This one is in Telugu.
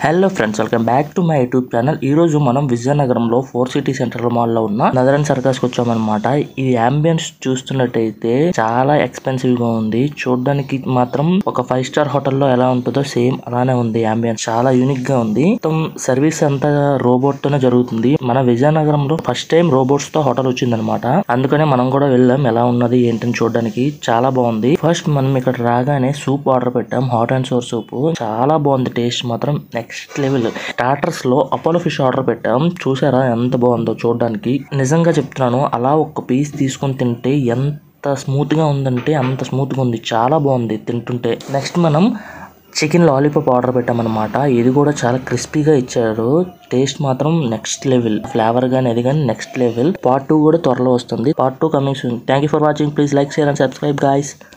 hello friends welcome back to my YouTube channel ఈ రోజు మనం విజయనగరంలో ఫోర్ సిటీ సెంటర్ మాల్ లో ఉన్న నదరన్ సర్కస్ కి వచ్చామన్నమాట ఈ అంబియన్స్ చూస్తున్నట్టయితే చాలా ఎక్స్పెన్సివ్ గా ఉంది చూడడానికి మాత్రం ఒక ఫైవ్ స్టార్ హోటల్లో ఎలా ఉంటుందో సేమ్ అలానే ఉంది అంబియన్స్ చాలా యూనిక్ గా ఉంది మొత్తం సర్వీస్ అంతా రోబోట్ తోనే జరుగుతుంది మన విజయనగరంలో ఫస్ట్ టైం రోబోట్స్ తో హోటల్ వచ్చిందనమాట అందుకనే మనం కూడా వెళ్ళాం ఎలా ఉన్నది ఏంటని చూడడానికి చాలా బాగుంది ఫస్ట్ మనం ఇక్కడ రాగానే సూప్ ఆర్డర్ పెట్టాం హాట్ అండ్ సోర్ సూప్ చాలా బాగుంది టేస్ట్ మాత్రం నెక్స్ట్ లెవెల్ స్టార్టర్స్ లో అపోలో ఫిష్ ఆర్డర్ పెట్టాం చూసారా ఎంత బాగుందో చూడడానికి నిజంగా చెప్తున్నాను అలా ఒక పీస్ తీసుకొని తింటే ఎంత స్మూత్ గా ఉందంటే అంత స్మూత్ గా ఉంది చాలా బాగుంది తింటుంటే నెక్స్ట్ మనం చికెన్ లాలీపాప్ ఆర్డర్ పెట్టామన్నమాట ఇది కూడా చాలా క్రిస్పీగా ఇచ్చారు టేస్ట్ మాత్రం నెక్స్ట్ లెవెల్ ఫ్లేవర్ కానీ అది కానీ నెక్స్ట్ లెవెల్ పార్ట్ టూ కూడా త్వరలో వస్తుంది part two coming soon thank you for watching please like share and subscribe guys